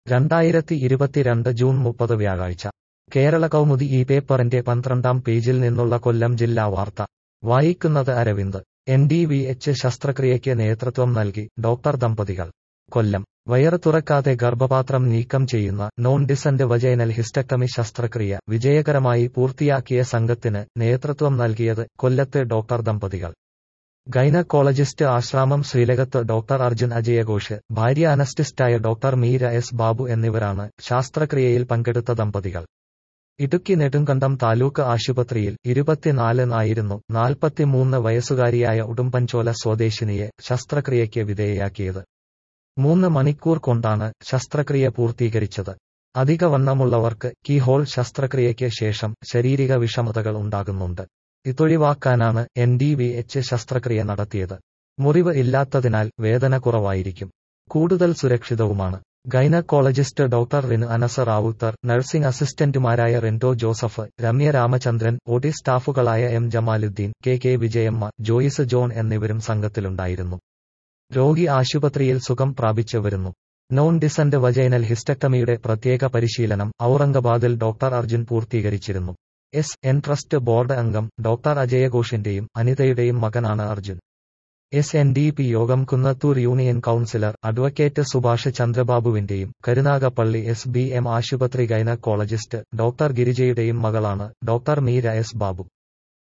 രണ്ടായിരത്തി ഇരുപത്തിരണ്ട് ജൂൺ മുപ്പത് വ്യാഴാഴ്ച കേരള കൗമുദി ഈ പേപ്പറിന്റെ പന്ത്രണ്ടാം പേജിൽ നിന്നുള്ള കൊല്ലം ജില്ലാ വാർത്ത വായിക്കുന്നത് Aravind N D V H ശസ്ത്രക്രിയയ്ക്ക് നേതൃത്വം നൽകി ഡോക്ടർ ദമ്പതികൾ കൊല്ലം വയറ് തുറക്കാതെ ഗർഭപാത്രം നീക്കം ചെയ്യുന്ന നോൺ ഡിസന്റ് വജൈനൽ ഹിസ്റ്റക്ടമി ശസ്ത്രക്രിയ വിജയകരമായി പൂർത്തിയാക്കിയ സംഘത്തിന് നേതൃത്വം നൽകിയത് കൊല്ലത്ത് ഡോക്ടർ ദമ്പതികൾ ഗൈനക്കോളജിസ്റ്റ് ആശ്രാമം ശ്രീലകത്ത് ഡോക്ടർ അർജുൻ അജയഘോഷ് ഭാര്യ അനസ്റ്റിസ്റ്റായ ഡോക്ടർ മീര എസ് ബാബു എന്നിവരാണ് ശാസ്ത്രക്രിയയിൽ പങ്കെടുത്ത ദമ്പതികൾ ഇടുക്കി നെടുങ്കണ്ടം താലൂക്ക് ആശുപത്രിയിൽ ഇരുപത്തിനാലിനായിരുന്നു നാൽപ്പത്തിമൂന്ന് വയസ്സുകാരിയായ ഉടുമ്പൻചോല സ്വദേശിനിയെ ശസ്ത്രക്രിയയ്ക്ക് വിധേയയാക്കിയത് മൂന്ന് മണിക്കൂർ കൊണ്ടാണ് ശസ്ത്രക്രിയ പൂർത്തീകരിച്ചത് അധിക വണ്ണമുള്ളവർക്ക് കീഹോൾ ശസ്ത്രക്രിയയ്ക്ക് ശേഷം ശാരീരിക വിഷമതകൾ ഉണ്ടാകുന്നുണ്ട് ഇതൊഴിവാക്കാനാണ് എൻ ഡി വി എച്ച് ശസ്ത്രക്രിയ നടത്തിയത് മുറിവ് ഇല്ലാത്തതിനാൽ വേദന കുറവായിരിക്കും കൂടുതൽ സുരക്ഷിതവുമാണ് ഗൈനക്കോളജിസ്റ്റ് ഡോക്ടർ റിന് അനസ റാവുത്തർ നഴ്സിംഗ് അസിസ്റ്റന്റുമാരായ റെൻഡോ ജോസഫ് രമ്യ രാമചന്ദ്രൻ ഒടി സ്റ്റാഫുകളായ M Jamaluddin K K Vijayamma Joyce John എന്നിവരും സംഘത്തിലുണ്ടായിരുന്നു രോഗി ആശുപത്രിയിൽ സുഖം പ്രാപിച്ചു വരുന്നു നോൺ ഡിസന്റ് വജൈനൽ ഹിസ്റ്റക്ടമിയുടെ പ്രത്യേക പരിശീലനം ഔറംഗബാദിൽ ഡോക്ടർ അർജുൻ പൂർത്തീകരിച്ചിരുന്നു എസ് എൻ ട്രസ്റ്റ് ബോർഡ് അംഗം ഡോക്ടർ അജയഘോഷിന്റെയും അനിതയുടെയും മകനാണ് Arjun S N D P യോഗം Kunnathur union councillor advocate Subhash ചന്ദ്രബാബുവിന്റെയും കരുനാഗപ്പള്ളി എസ് ബി എം ആശുപത്രി ഗൈനക്കോളജിസ്റ്റ് ഡോക്ടർ ഗിരിജയുടെയും മകളാണ് ഡോക്ടർ മീര എസ് ബാബു